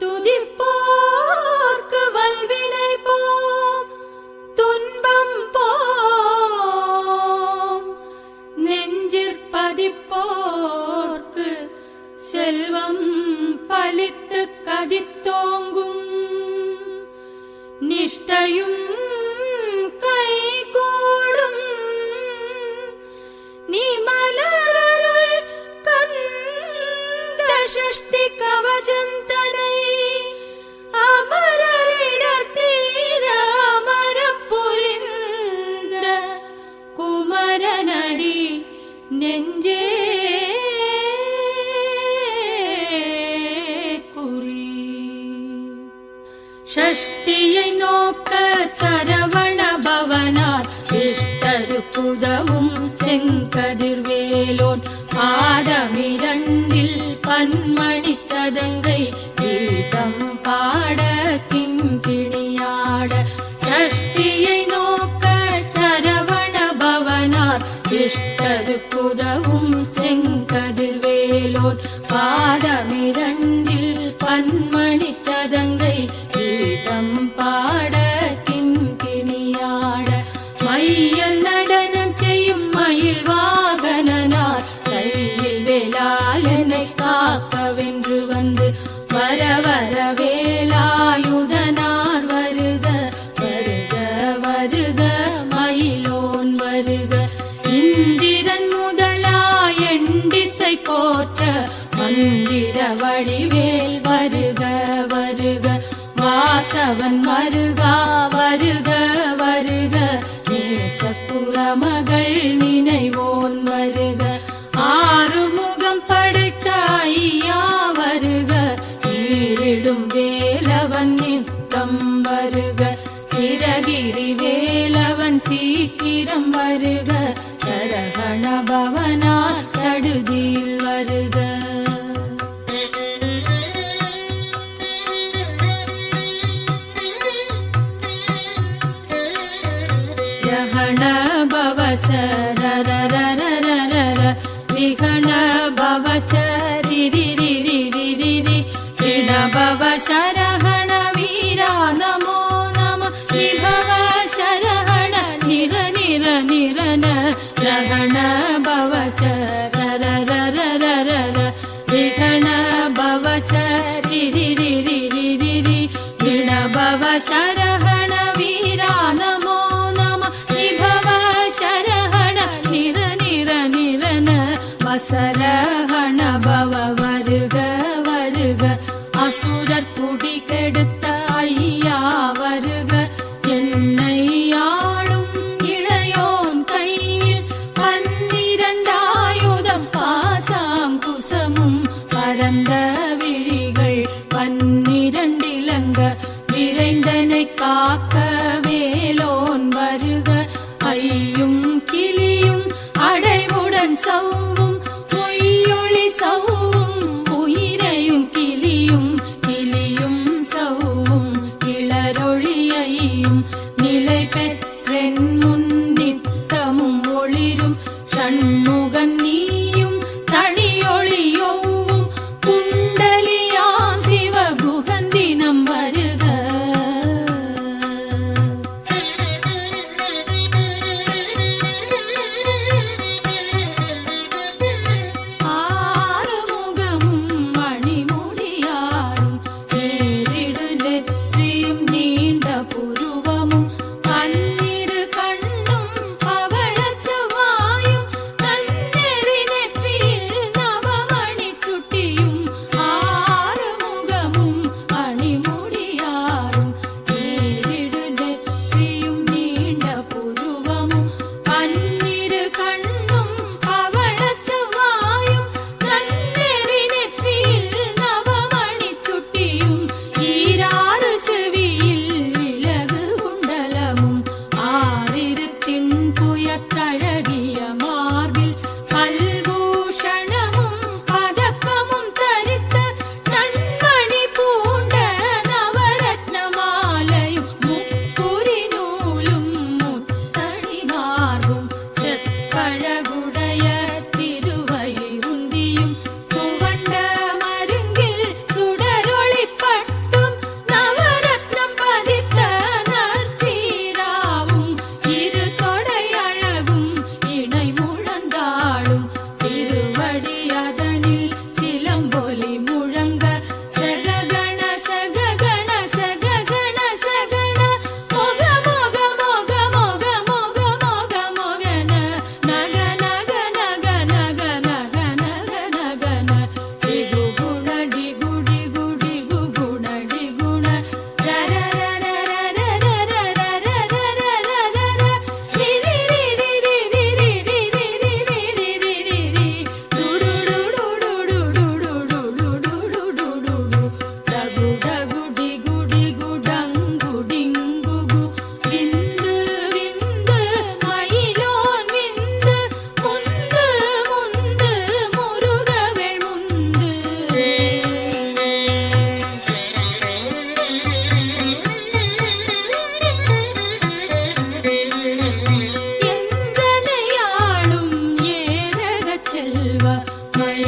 துதிப்போர்க்கு வல்வினை போம் துன்பம் போம் நெஞ்சிற் பதிப்போர்க்கு செல்வம் பலித்து கதித்தோங்கும் நிஷ்டையும் கைகூடும் நீ மலரருள் கந்த சஷ்டி கவசந்தனை அமரரிடத்தீர அமரம் புரிந்த குமரனடி நெஞ்சே குறி ஷஷ்டியை நோக்க சரவண பவனார் இஷ்டருக்குதவும் செங்கதிர்வேலோன் பாதமிரண்டில் பன்மணி சதங்கை கீதம் பாட கிண்கிணியாட ஷஷ்டியை நோக்க சரவண பவனார் இஷ்டருக்குதவும் செங்கதிர்வேலோன் பாதமிரண்டில் பன்மணி சதங்கை கீதம் பாட கிண்கிணியாட மையல் நடனம் செய்யும் மயில் வாகனனார் கையில் வேளாளனை காக்கவென்று வந்து வர வர வேலாயுதனார் வருக வருக வருக மயிலோன் வருக இந்திரன் முதலாய் எண்டிசை போற்ற மந்திர வடிவேல் வருக வருக வாசவன் வருகா வருக வருக நேசக்குறமகள் நினைவோன் வருக ஆறுமுகம் படைத்த ஐயா வருக ஈரிடும் வேலவன் நித்தம் வருக சிறகிரி வேலவன் சீக்கிரம் வருக சரவண பவனா சடுதியில் வருக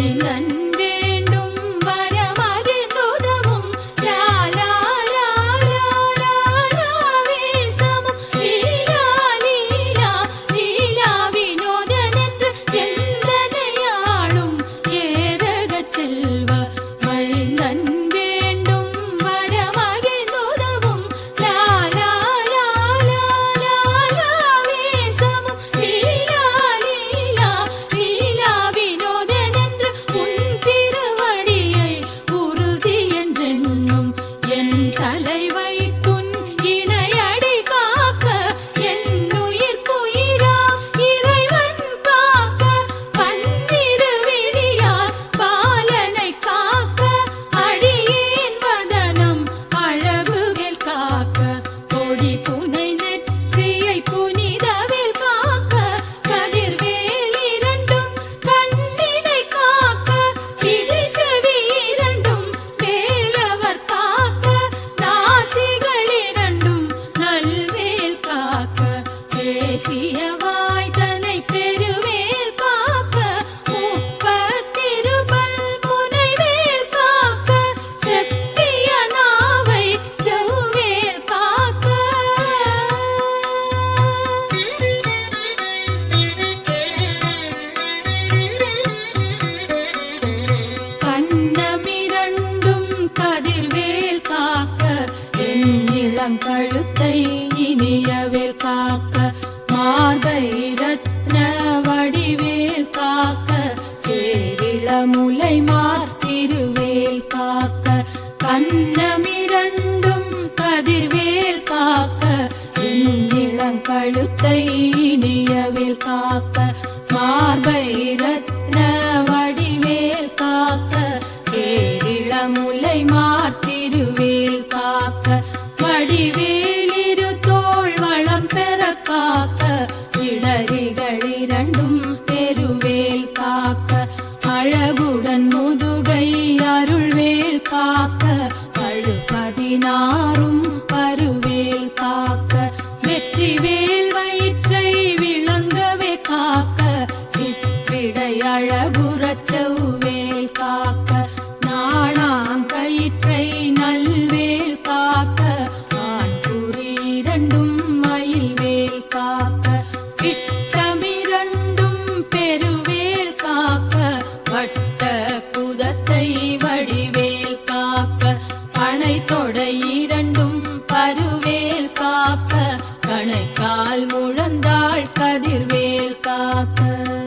மைந்தன் வேண்டும் வரமகிழ்ந்துதவும் லாலா லாலா லாலா வேசமும் லீலா லீலா லீலா வினோதன் என்று எந்தனையாளும் ஏரகச் செல்வ மைந்தன் வேண்டும் வரமகிழ்ந்துதவும் லாலா லாலா லாலா வேசமும் லீலா லீலா லீலா வினோதன் என்று உன் திருவடியை உறுதி என்றென்னும் என் தலைவை துன் இணையடி காக்க என் உயிர்க்குயிரா இறைவன் காக்க பன்னிரு விழியார் பாலனை காக்க அடியேன் வதனம் அழகுவேல் காக்க கொடி புனை நெற்றியை புனிதவேல் காக்க கதிர்வேல் இரண்டும் கண்ணினை காக்க விதி செவி இரண்டும் வேலவர் காக்க நாசிகள் இரண்டும் நல்வேல் காக்க பேசிய வாய்தனை பெருவேல் காக்க முப்பத்திருபல் முனைவேல் காக்க செப்பிய நாவை செவ்வேல் காக்க கண்ணமிரண்டும் கதிர்வேல் காக்க என் இளங்கழுத்தை இனியவேல் காக்க மார்பை ரத்ன வடிவேல் காக்க சேரிளமுலை மார்த்திருவேல் காக்க கண்ணமிரண்டும் கதிர்வேல் காக்க என் இளங்கழுத்தை இனியவேல் காக்க மார்பை ரத்ன வடிவேல் காக்க சேரிளமுலை மார்த்திருவேல் காக்க வடிவேலிரு தோள் வளம் பெற காக்க இடரிகள் இரண்டும் பெருவேல் காக்க அழகுடன் முதுகை அருள்வேல் காக்க பழு பதினாறும் பருவேல் காக்க வெற்றிவேல் வயிற்றை விளங்கவே காக்க சிற்றிடை அழகுறச் செவ்வேல் காக்க நாணாங்கயிற்றை நல்வேல் காக்க ஆண் குறி இரண்டும் மயில்வேல் காக்க விட்டமிரண்டும் பெருவேல் காக்க வட்ட குதத்தை வடிவேல் காக்க அணை தொடை இரண்டும் பருவேல் காக்க கணைக்கால் முழந்தாள் கதிர்வேல் காக்க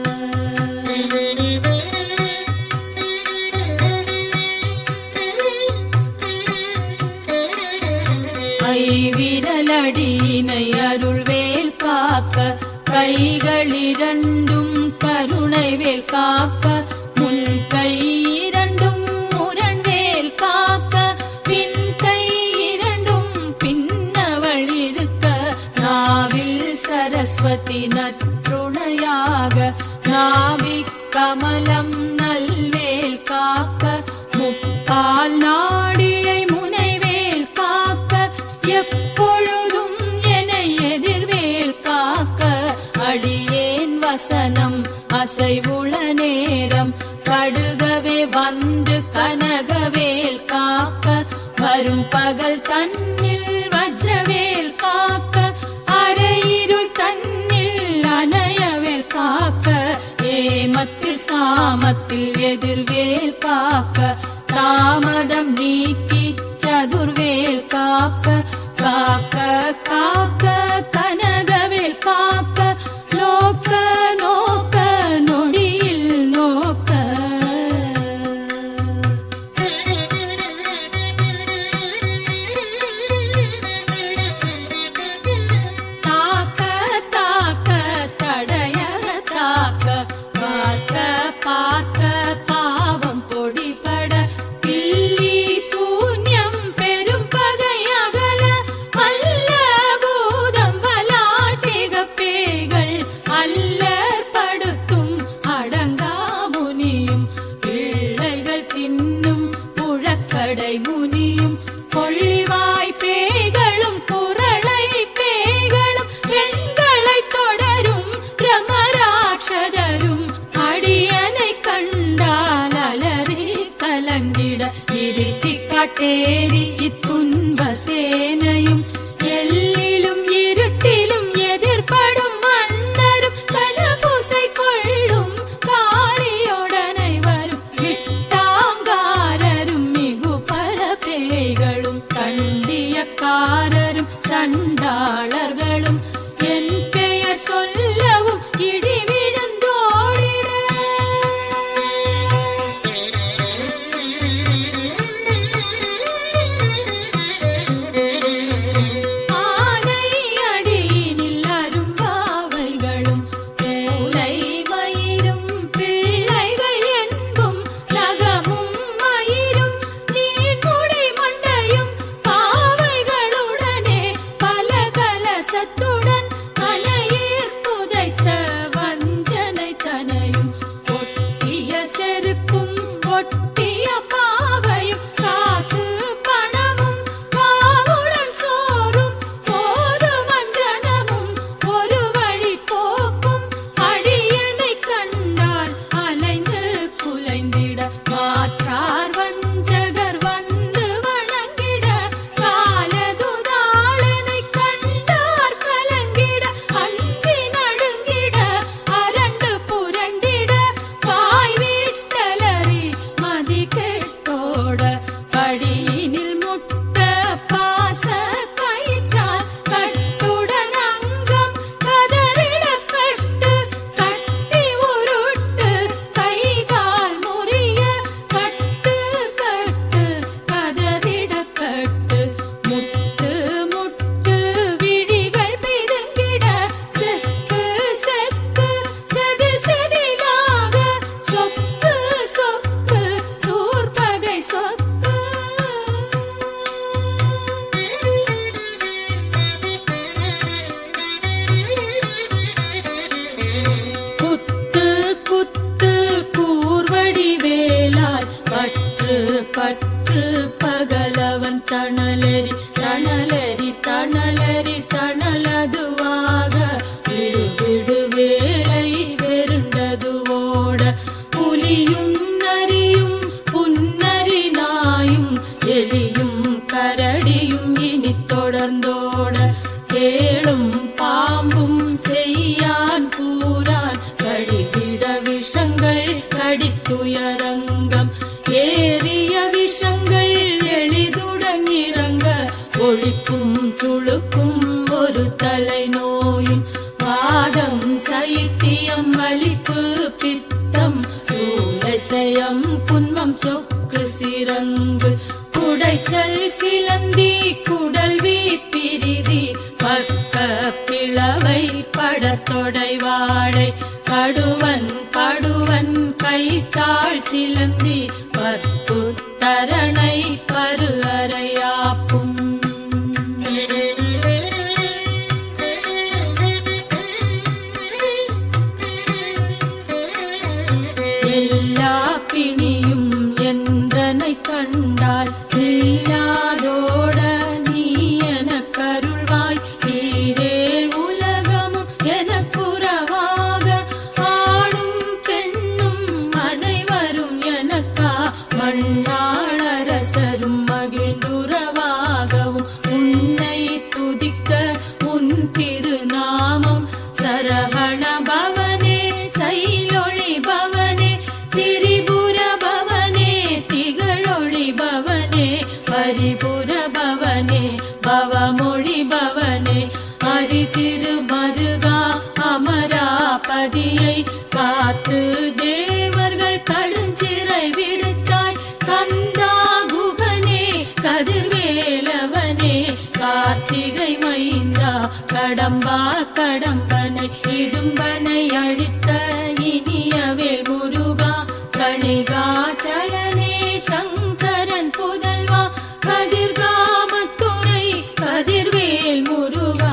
கைவிரலடியினை அருள்வேல் காக்க கைகளிரண்டும் கருணைவேல் காக்க முன் கை இரண்டும் முரண்வேல் காக்க பின் கை இரண்டும் பின்னவள் இருக்க நாவில் சரஸ்வதி நற்றுணையாக நாவிக் கமலம் நல்வேல் காக்க முப்பால் நாடியை முனைவேல் காக்க எப்பொழுதும் என எதிர்வேல் காக்க அடியேன் வசனம் அசைவுள நேரம் கடுகவே வந்து கனகவேல் காக்க வரும் பகல் தன்னில் வஜ்ரவேல் காக்க அரையிருள் தன்னில் அணையவேல் காக்க ஏமத்தில் சாமத்தில் எதிர்வேல் காக்க தாமதம் நீக்கி சதுர்வேல் காக்க காக்க காக்க கனகவேல் காக்க நோக்க நோக்க நொடியில் நோக்க தாக்க தாக்க தடையற தாக்க பார்க்க பார்க்க பாவம் பொடிபட பில்லி சூன்யம் பெரும் பகை அகல வல்ல பூதம் வலாட்டிக பேய்கள் அல்லற் படுத்தும் அடங்கா முனியும் பிள்ளைகள் தின்னும் புழக்கடை முனியும் கொள்ளிவாய் பேய்களும் குரளை பேய்களும் பெண்களை தொடரும் பிரமராட்சதரும் அடியனை கண்டால் தேறி இத்துன்ப சேனையும் எல்லிலும் இருட்டிலும் எதிர்படும் மன்னரும் கலபூசை கொள்ளும் காளியோடனை வரும் விட்டாங்காரரும் மிகு பல பேய்களும் கண்டியக்காரரும் சண்டாளர்களும் என் பெயர் சொல்லவும் இடி விழுந்தோடிட ஆனை அடியினில் அரும்பாவைகளும் பூனை மயிரும் பிள்ளைகள் என்பும் நகமும் மயிரும் நீர்முடி மண்டையும் பாவைகளுடனே பல கலசத்துடன் கனையீர் புதைத்த வஞ்சனை தனையும் ஒட்டிய செருக்கும் ஒட்டிய பாவையும் காசு பணமும் காவுடன் சோறும் போது மஞ்சனமும் ஒரு வழி போக்கும் அடியனை கண்டால் அலைந்து குலைந்திட மாற்றார் வஞ்சகர் வந்து வணங்கிட காலதுதாளனை கண்டார் கலங்கிட அஞ்சி நடுங்கிட அரண்டு புரண்டிட வாய் வீட்டலறி மதி கெட்டோட படியினில் முட்ட பாச கயிற்றால் கட்டுடன் அங்கம் கதறிட கட்டு கட்டி உருட்டு கை கால் முறிய கட்டு கட்டு கதறிட கட்டு முட்டு முட்டு விழிகள் பிதுங்கிட செக்கு செக்கு செதில் செதிலாக சொக்கு சொக்கு சூர்பகை சொக்கு குத்து குத்து கூர்வடி வேலால் பற்று பற்று பகலவன் தணலரி தணலரி தணலரி தணலதுவாக விடு விடு வேலை வெருண்டது ஓட புலியும் நரியும் புன்னரி நாயும் எலியும் கரடியும் இனி தொடர்ந்தோட கேளும் பாம்பும் செய்யான் கூறான் கடிவிட விஷங்கள் கடித்துயரங்கம் ஏறிய விஷங்கள் எளிதுடன் இறங்க ஒழிக்கும் சுழுக்கும் ஒரு தலை நோயும் வாதம் சைத்தியம் வலிப்பு பித்தம் சூளைசயம் புன்மம் சொக்கு சிரங்கு குடைச்சல் சிலந்தி குடல் பிரிதி பக்க பிளவை படத்தொடை வாடை கடுவன் படுவன் கைத்தாள் சிலந்தி பற்பு தரணை பரு அறையாப்பும் எல்லா பிணியும் என்றனை கண்டால் இல்லாதோட நீ எனக்கருள்வாய் ஈரேழ் உலகமும் எனக்குறவாக ஆணும் பெண்ணும் அனைவரும் எனக்கா மண்ணாளரசரும் மகிழ்ந்துறவாகவும் உன்னை துதிக்க உன் திருநாமம் சரஹண பவனே சைலொளி பவனே திரிபுர பவனே திகழொளி பவனே பரிபுர பவனே பவமொழி பவனே ஹரி திருமருகா அமராபதியை காத்து தேவர்கள் கடுஞ்சிறை விடுத்தாய் கந்தா குகனே கதிர்வேலவனே கார்த்திகை மைந்தா கடம்பா கடம்பனை இடும்பனை அழித்த இனியவேல் முருகா கணிகாச்சலனே சங்கரன் புதல்வா கதிர்காமத்துறை கதிர்வேல் முருகா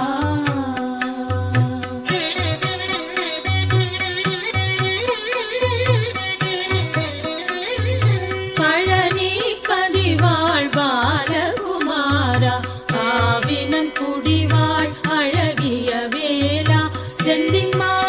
பழனி பதிவாழ் பாலகுமாரா ஆவினன் குடிவாழ் அழகிய வேலா செந்தின்மா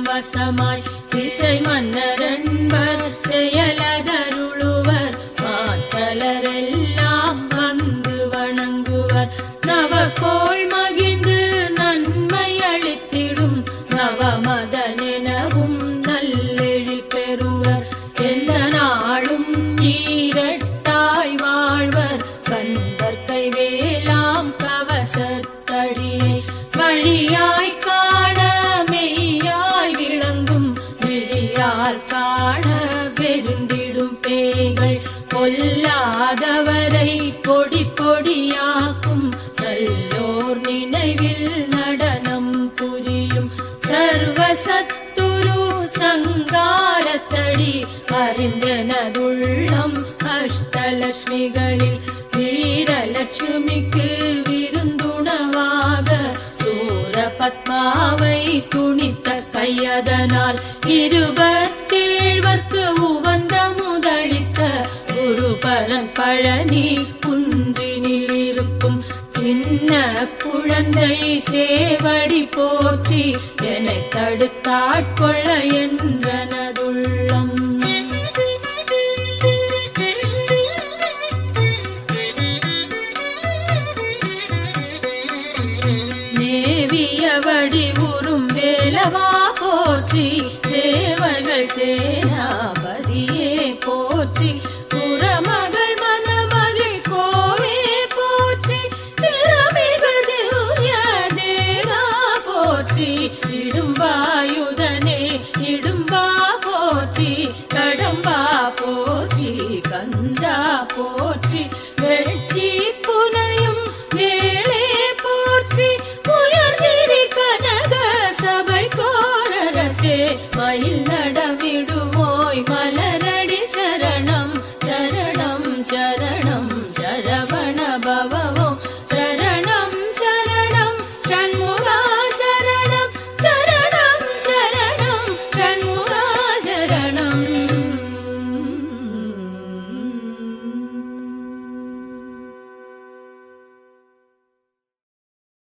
வசமாய் திசை மன்னரன்பர் செயலதருளுவர் மாற்றலரெல்லாம் வந்து வணங்குவர் நவகோள் மகிழ்ந்து நன்மை அளித்திடும் நவமதனெனவும் நல்லெழில் பெறுவர் எந்த நாளும் ஈரட்டாய் வாழ்வர் கந்தர் கைவேலாம் கவசத்தடியை வழியாய் காண மெய்யாய் விளங்கும் விழியால் காண வெருண்டிடும் பேய்கள் கொல்லாதவரை பொடி பொடியாக்கும் நல்லோர் நினைவில் நடனம் புரியும் சர்வசத்துரு சங்காரத்தடி அறிந்தனதுள்ளம் அஷ்டலட்சுமிகளில் வீரலட்சுமிக்கு விருந்துணவாக சூரபத்மாவை துணித்த கையதனால் இருபத்தேழ்வர்க்கு உவந்த முதளித்த குருபரன் பழனி குன்றினில் இருக்கும் சின்ன குழந்தை சேவடி போற்றி என்னை தடுத்தாட்கொள்ள என்றனதுள்ளம் மேவிய வடிவுறும் வேலவா போற்றி தேவர்கள் சேனாபதியே போற்றி புறமகள் மணமகள் கோவே போற்றி திறமிகு திவ்ய தேவா போற்றி இடும்பாயுதனே இடும்பா போற்றி கடம்பா போற்றி கந்தா போற்றி வெட்சி புனையும் வேளே போற்றி உயர்ந்திரி கனக சபை கோரரசே மயில் நட